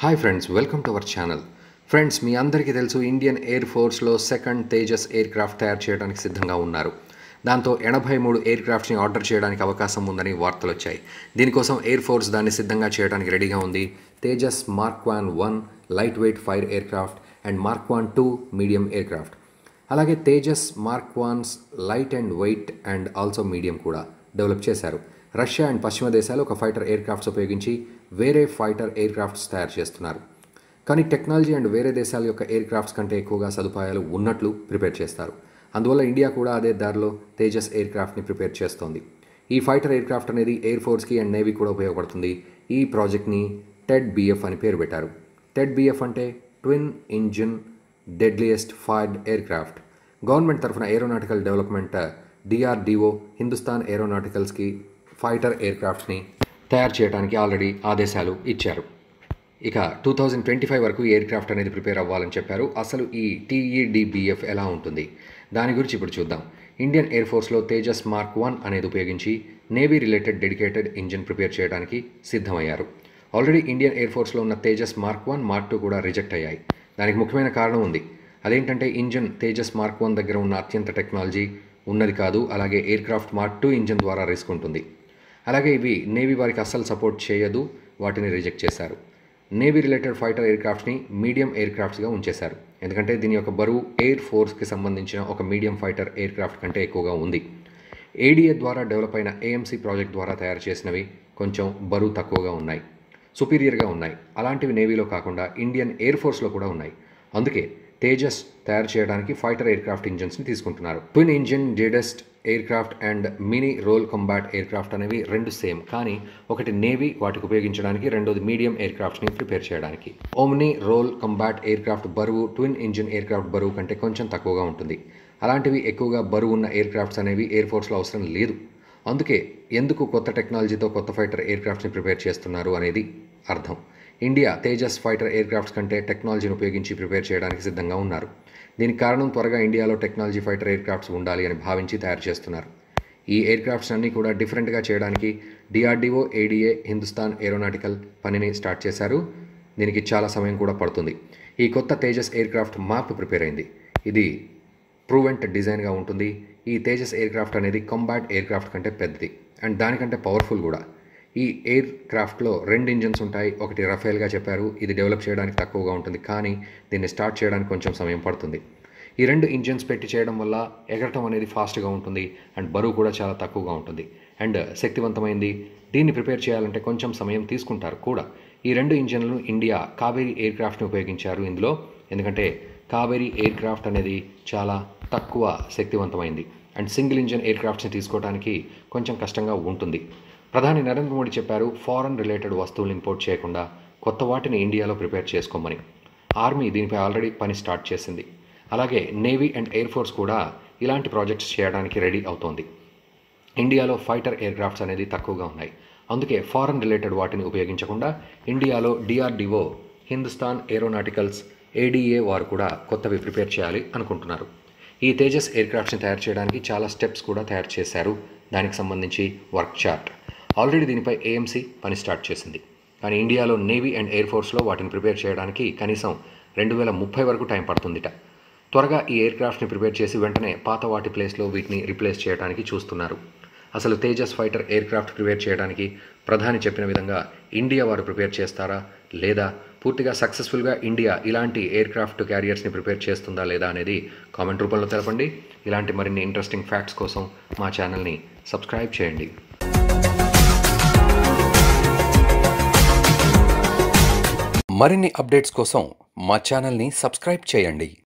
hi friends welcome to our channel friends మీ అందరికీ తెలుసు ఇండియన్ ఎయిర్ ఫోర్స్లో సెకండ్ తేజస్ ఎయిర్ క్రాఫ్ట్ తయారు చేయడానికి సిద్ధంగా ఉన్నారు దాంతో ఎనభై మూడు ఎయిర్ క్రాఫ్ట్స్ని ఆర్డర్ చేయడానికి అవకాశం ఉందని వార్తలు వచ్చాయి దీనికోసం ఎయిర్ ఫోర్స్ దాన్ని సిద్ధంగా చేయడానికి రెడీగా ఉంది Tejas mark one one light weight fire aircraft and mark one two medium aircraft అలాగే Tejas mark ones light and weight and also medium కూడా డెవలప్ చేశారు రష్యా అండ్ పశ్చిమ దేశాలు ఒక ఫైటర్ ఎయిర్ క్రాఫ్ట్స్ ఉపయోగించి వేరే ఫైటర్ ఎయిర్ క్రాఫ్ట్స్ తయారు చేస్తున్నారు కానీ టెక్నాలజీ అండ్ వేరే దేశాల యొక్క ఎయిర్ క్రాఫ్ట్స్ కంటే ఎక్కువగా సదుపాయాలు ఉన్నట్లు ప్రిపేర్ చేస్తారు అందువల్ల ఇండియా కూడా అదే దారిలో తేజస్ ఎయిర్ క్రాఫ్ట్ని ప్రిపేర్ చేస్తోంది ఈ ఫైటర్ ఎయిర్ క్రాఫ్ట్ అనేది ఎయిర్ ఫోర్స్కి అండ్ నేవీ కూడా ఉపయోగపడుతుంది ఈ ప్రాజెక్ట్ని టెడ్ బిఎఫ్ అని పేరు పెట్టారు టెడ్ బిఎఫ్ అంటే twin engine deadliest fired aircraft government తరఫున ఏరోనాటికల్ డెవలప్మెంట్ డిఆర్డిఓ హిందుస్థాన్ ఏరోనాటికల్స్కి ఫైటర్ ఎయిర్ క్రాఫ్ట్స్ని తయారు చేయడానికి ఆల్రెడీ ఆదేశాలు ఇచ్చారు ఇక టూ థౌజండ్ ట్వంటీ ఫైవ్ వరకు ఎయిర్ క్రాఫ్ట్ అనేది ప్రిపేర్ అవ్వాలని చెప్పారు అసలు ఈ టీఈడిబిఎఫ్ ఎలా ఉంటుంది దాని గురించి ఇప్పుడు చూద్దాం ఇండియన్ ఎయిర్ ఫోర్స్లో తేజస్ మార్క్ వన్ అనేది ఉపయోగించి navy related dedicated engine prepare చేయడానికి సిద్ధమయ్యారు ఆల్రెడీ ఇండియన్ ఎయిర్ ఫోర్స్లో ఉన్న Tejas mark one mark two కూడా రిజెక్ట్ అయ్యాయి దానికి ముఖ్యమైన కారణం ఉంది అదేంటంటే ఇంజిన్ తేజస్ మార్క్ వన్ దగ్గర ఉన్న అత్యంత టెక్నాలజీ ఉన్నది కాదు అలాగే aircraft mark two engine ద్వారా రిస్క్ ఉంటుంది అలాగే ఇవి నేవీ వారికి అస్సలు సపోర్ట్ చేయదు వాటిని రిజెక్ట్ చేశారు నేవీ రిలేటెడ్ ఫైటర్ ఎయిర్ క్రాఫ్ట్స్ని మీడియం ఎయిర్ క్రాఫ్ట్స్గా ఉంచేశారు ఎందుకంటే దీని యొక్క బరువు ఎయిర్ ఫోర్స్కి సంబంధించిన ఒక మీడియం ఫైటర్ ఎయిర్ క్రాఫ్ట్ కంటే ఎక్కువగా ఉంది ఏడీఏ ద్వారా డెవలప్ అయిన ఏఎంసీ ప్రాజెక్ట్ ద్వారా తయారు చేసినవి కొంచెం బరువు తక్కువగా ఉన్నాయి సుపీరియర్గా ఉన్నాయి అలాంటివి నేవీలో కాకుండా ఇండియన్ ఎయిర్ ఫోర్స్లో కూడా ఉన్నాయి అందుకే తేజస్ తయారు చేయడానికి ఫైటర్ ఎయిర్ క్రాఫ్ట్ ఇంజిన్స్ని తీసుకుంటున్నారు ట్విన్ ఇంజిన్ జేడెస్ట్ aircraft and mini role combat aircraft అనేవి రెండు సేమ్ కానీ ఒకటి నేవీ వాటికి ఉపయోగించడానికి రెండోది మీడియం ఎయిర్ క్రాఫ్ట్స్ని ప్రిపేర్ చేయడానికి omni role combat aircraft బరువు ట్విన్ ఇంజిన్ ఎయిర్ క్రాఫ్ట్ బరువు కంటే కొంచెం తక్కువగా ఉంటుంది అలాంటివి ఎక్కువగా బరువు ఉన్న ఎయిర్ క్రాఫ్ట్స్ అనేవి ఎయిర్ ఫోర్స్లో అవసరం లేదు అందుకే ఎందుకు కొత్త టెక్నాలజీతో కొత్త ఫైటర్ ఎయిర్ క్రాఫ్ట్స్ని ప్రిపేర్ చేస్తున్నారు అనేది అర్థం India Tejas fighter aircrafts కంటే టెక్నాలజీని ఉపయోగించి ప్రిపేర్ చేయడానికి సిద్ధంగా ఉన్నారు దీనికి కారణం త్వరగా ఇండియాలో టెక్నాలజీ ఫైటర్ ఎయిర్ క్రాఫ్ట్స్ ఉండాలి అని భావించి తయారు చేస్తున్నారు ఈ ఎయిర్ క్రాఫ్ట్స్ అన్నీ కూడా డిఫరెంట్గా చేయడానికి డిఆర్డిఓ ఏడీఏ హిందుస్థాన్ ఏరోనాటికల్ పనిని స్టార్ట్ చేశారు దీనికి చాలా సమయం కూడా పడుతుంది ఈ కొత్త Tejas aircraft map prepare అయింది ఇది ప్రూవెంట్ డిజైన్గా ఉంటుంది ఈ తేజస్ ఎయిర్ క్రాఫ్ట్ అనేది కంబాట్ ఎయిర్ క్రాఫ్ట్ కంటే పెద్దది అండ్ దానికంటే పవర్ఫుల్ కూడా ఈ ఎయిర్ క్రాఫ్ట్లో రెండు ఇంజిన్స్ ఉంటాయి ఒకటి రఫేల్గా చెప్పారు ఇది డెవలప్ చేయడానికి తక్కువగా ఉంటుంది కానీ దీన్ని స్టార్ట్ చేయడానికి కొంచెం సమయం పడుతుంది ఈ రెండు ఇంజిన్స్ పెట్టి చేయడం వల్ల ఎగరటం అనేది ఫాస్ట్గా ఉంటుంది అండ్ బరువు కూడా చాలా తక్కువగా ఉంటుంది అండ్ శక్తివంతమైంది దీన్ని ప్రిపేర్ చేయాలంటే కొంచెం సమయం తీసుకుంటారు కూడా ఈ రెండు ఇంజిన్లను ఇండియా కావేరీ ఎయిర్ క్రాఫ్ట్ని ఉపయోగించారు ఇందులో ఎందుకంటే కావేరీ ఎయిర్ క్రాఫ్ట్ అనేది చాలా తక్కువ శక్తివంతమైంది అండ్ సింగిల్ ఇంజిన్ ఎయిర్ క్రాఫ్ట్స్ని తీసుకోవడానికి కొంచెం కష్టంగా ఉంటుంది ప్రధాని నరేంద్ర మోడీ చెప్పారు ఫారెన్ రిలేటెడ్ వస్తువులు ఇంపోర్ట్ చేయకుండా కొత్త వాటిని ఇండియాలో ప్రిపేర్ చేసుకోమని ఆర్మీ దీనిపై ఆల్రెడీ పని స్టార్ట్ చేసింది అలాగే నేవీ అండ్ ఎయిర్ ఫోర్స్ కూడా ఇలాంటి ప్రాజెక్ట్స్ చేయడానికి రెడీ అవుతోంది ఇండియాలో ఫైటర్ ఎయిర్ క్రాఫ్ట్స్ అనేది తక్కువగా ఉన్నాయి అందుకే ఫారెన్ రిలేటెడ్ వాటిని ఉపయోగించకుండా ఇండియాలో డిఆర్డిఓ హిందుస్థాన్ ఏరోనాటికల్స్ ఏడీఏ వారు కూడా కొత్తవి ప్రిపేర్ చేయాలి అనుకుంటున్నారు ఈ తేజస్ ఎయిర్ క్రాఫ్ట్స్ని తయారు చేయడానికి చాలా స్టెప్స్ కూడా తయారు చేశారు దానికి సంబంధించి వర్క్ చార్ట్ ఆల్రెడీ దీనిపై ఏఎంసీ పని స్టార్ట్ చేసింది కానీ ఇండియాలో నేవీ అండ్ ఎయిర్ ఫోర్స్లో వాటిని ప్రిపేర్ చేయడానికి కనీసం రెండు వేల ముప్పై వరకు టైం పడుతుందిట త్వరగా ఈ ఎయిర్ క్రాఫ్ట్ని ప్రిపేర్ చేసి వెంటనే పాత వాటి ప్లేస్లో వీటిని రిప్లేస్ చేయడానికి చూస్తున్నారు అసలు Tejas fighter aircraft prepare చేయడానికి ప్రధాని చెప్పిన విధంగా ఇండియా వారు ప్రిపేర్ చేస్తారా లేదా పూర్తిగా సక్సెస్ఫుల్గా ఇండియా ఇలాంటి ఎయిర్ క్రాఫ్ట్ క్యారియర్స్ని ప్రిపేర్ చేస్తుందా లేదా అనేది కామెంట్ రూపంలో తెలపండి ఇలాంటి మరిన్ని ఇంట్రెస్టింగ్ ఫ్యాక్ట్స్ కోసం మా ఛానల్ని సబ్స్క్రైబ్ చేయండి మరిన్ని అప్డేట్స్ కోసం మా ఛానల్ని సబ్స్క్రైబ్ చేయండి